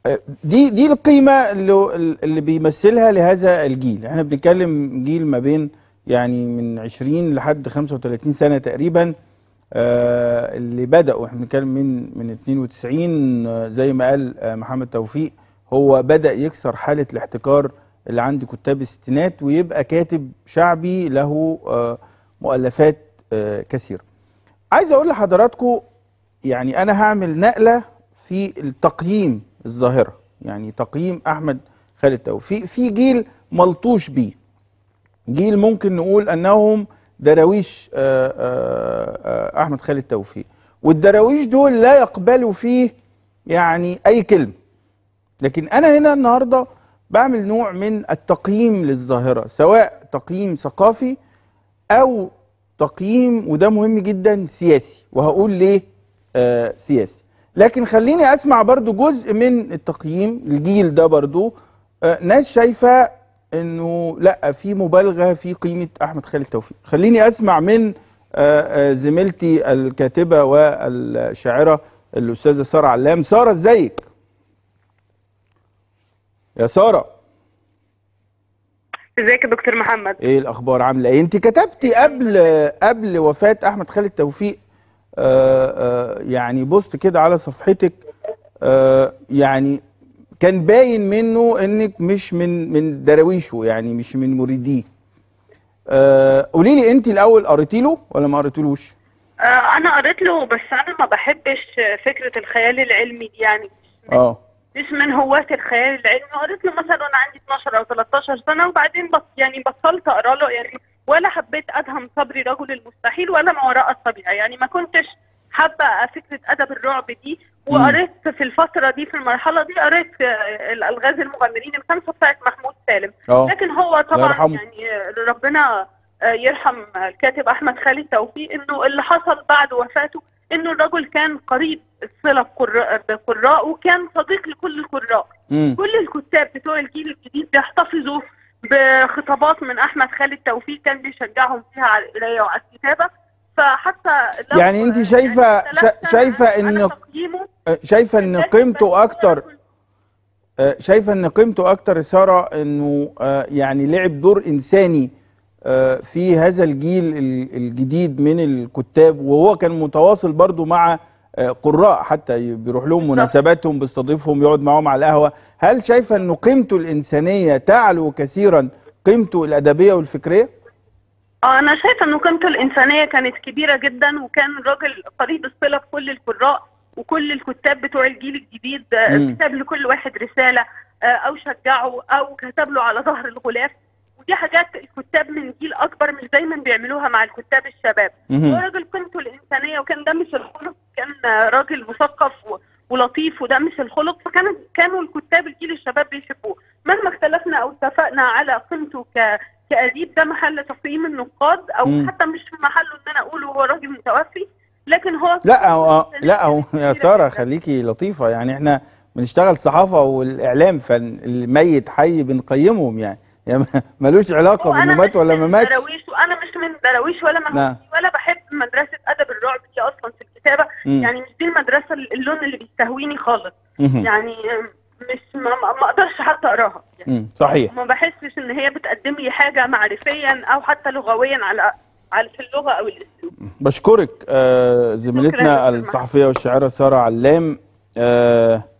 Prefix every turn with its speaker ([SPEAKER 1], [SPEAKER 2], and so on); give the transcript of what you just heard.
[SPEAKER 1] دي دي القيمه اللي اللي بيمثلها لهذا الجيل احنا بنتكلم جيل ما بين يعني من 20 لحد 35 سنه تقريبا آه، اللي بداوا احنا بنتكلم من من 92 آه، زي ما قال آه، محمد توفيق هو بدا يكسر حاله الاحتكار اللي عند كتاب الستينات ويبقى كاتب شعبي له آه، مؤلفات آه، كثيره عايز اقول لحضراتكم يعني انا هعمل نقله في التقييم الظاهره يعني تقييم احمد خالد توفيق في جيل ملطوش بيه جيل ممكن نقول انهم دراويش آه، آه، آه، احمد خالد توفيق والدراويش دول لا يقبلوا فيه يعني اي كلمه لكن انا هنا النهارده بعمل نوع من التقييم للظاهره سواء تقييم ثقافي او تقييم وده مهم جدا سياسي وهقول ليه آه سياسي لكن خليني اسمع برضو جزء من التقييم الجيل ده برضو آه ناس شايفه انه لا في مبالغه في قيمه احمد خالد توفيق خليني اسمع من آه آه زميلتي الكاتبه والشاعره الاستاذه ساره علام ساره ازيك يا ساره
[SPEAKER 2] ازيك يا دكتور محمد
[SPEAKER 1] ايه الاخبار عامله ايه انت كتبتي قبل قبل وفاه احمد خالد توفيق آه آه يعني بوست كده على صفحتك آه يعني كان باين منه انك مش من من دراويشه يعني مش من مريديه آه قولي لي انت الاول قريتي له ولا ما قريتيلوش
[SPEAKER 2] آه انا قريت له بس انا ما بحبش فكره الخيال العلمي دي يعني
[SPEAKER 1] اه
[SPEAKER 2] مش من هواة الخيال العلمي قريت له مثلا وانا عندي 12 او 13 سنه وبعدين بس يعني بطلت اقرا له يعني ولا حبيت ادهم صبري رجل المستحيل ولا ما وراء الطبيعه يعني ما كنتش حابه فكره ادب الرعب دي وقريت في الفتره دي في المرحله دي قريت آه، الالغاز المغامرين الخمسه بتاعت محمود سالم
[SPEAKER 1] اه
[SPEAKER 2] لكن هو طبعا
[SPEAKER 1] يرحمه.
[SPEAKER 2] يعني ربنا آه، يرحم الكاتب احمد خالد توفيق انه اللي حصل بعد وفاته انه الرجل كان قريب الصله بقراء- بقراء وكان صديق لكل القراء
[SPEAKER 1] امم
[SPEAKER 2] كل الكتاب بتوع الجيل الجديد بيحتفظوا بخطابات من احمد خالد توفيق كان بيشجعهم فيها على القرايه وعلى الكتابه فحتى لو
[SPEAKER 1] يعني أنت شايفة-
[SPEAKER 2] يعني
[SPEAKER 1] شا-
[SPEAKER 2] ثلاث
[SPEAKER 1] شايفة
[SPEAKER 2] سنة
[SPEAKER 1] إن-
[SPEAKER 2] أنا تقييمه
[SPEAKER 1] شايفه ان
[SPEAKER 2] الناس
[SPEAKER 1] قيمته
[SPEAKER 2] بتقول
[SPEAKER 1] اكتر آه، شايفه ان قيمته اكتر يا ساره انه آه، يعني لعب دور انساني آه، في هذا الجيل ال- الجديد من الكتاب وهو كان متواصل برضو مع آه، قراء حتى بيروح لهم
[SPEAKER 2] بالظبط.
[SPEAKER 1] مناسباتهم بيستضيفهم يقعد معاهم على القهوه هل شايفه انه قيمته الانسانيه تعلو كثيرا قيمته الادبيه والفكريه
[SPEAKER 2] اه انا شايفه انه قيمته الانسانيه كانت كبيره جدا وكان راجل قريب الصله بكل القراء وكل الكتاب بتوع الجيل الجديد آه،
[SPEAKER 1] مم.
[SPEAKER 2] كتب لكل واحد رساله آه، او شجعه او كتب له على ظهر الغلاف ودي حاجات الكتاب من جيل اكبر مش دايما بيعملوها مع الكتاب الشباب هو
[SPEAKER 1] مهم.
[SPEAKER 2] راجل قيمته الانسانيه وكان ده مش الخلق كان آه، راجل مثقف و- ولطيف وده مش الخلق فكان كانوا الكتاب الجيل الشباب بيحبوه مهما اختلفنا او اتفقنا على قيمته ك كأديب ده محل تقييم النقاد او
[SPEAKER 1] مم.
[SPEAKER 2] حتى مش في محله ان انا اقوله هو راجل متوفي لكن هو
[SPEAKER 1] لا هو لا هو يا
[SPEAKER 2] كبيرة
[SPEAKER 1] ساره
[SPEAKER 2] جداً.
[SPEAKER 1] خليكي لطيفه يعني احنا بنشتغل صحافه والاعلام فالميت حي بنقيمهم يعني يعني ملوش علاقه
[SPEAKER 2] هو أنا
[SPEAKER 1] بانه مات
[SPEAKER 2] مش
[SPEAKER 1] ولا
[SPEAKER 2] من
[SPEAKER 1] ما ماتش
[SPEAKER 2] دراويش وانا مش من دراويش ولا
[SPEAKER 1] نعم.
[SPEAKER 2] مهووسي ولا بحب مدرسه ادب الرعب دي اصلا في الكتابه
[SPEAKER 1] مم.
[SPEAKER 2] يعني مش دي المدرسه اللون اللي بيستهويني خالص
[SPEAKER 1] مهم.
[SPEAKER 2] يعني مش ما, ما ما اقدرش حتى اقراها يعني
[SPEAKER 1] مم. صحيح
[SPEAKER 2] ما بحسش ان هي بتقدم لي حاجه معرفيا او حتى لغويا على على في اللغه او الاسلوب
[SPEAKER 1] بشكرك آه
[SPEAKER 2] شكراً
[SPEAKER 1] زميلتنا
[SPEAKER 2] يا دكتور
[SPEAKER 1] الصحفيه والشاعره ساره علام آه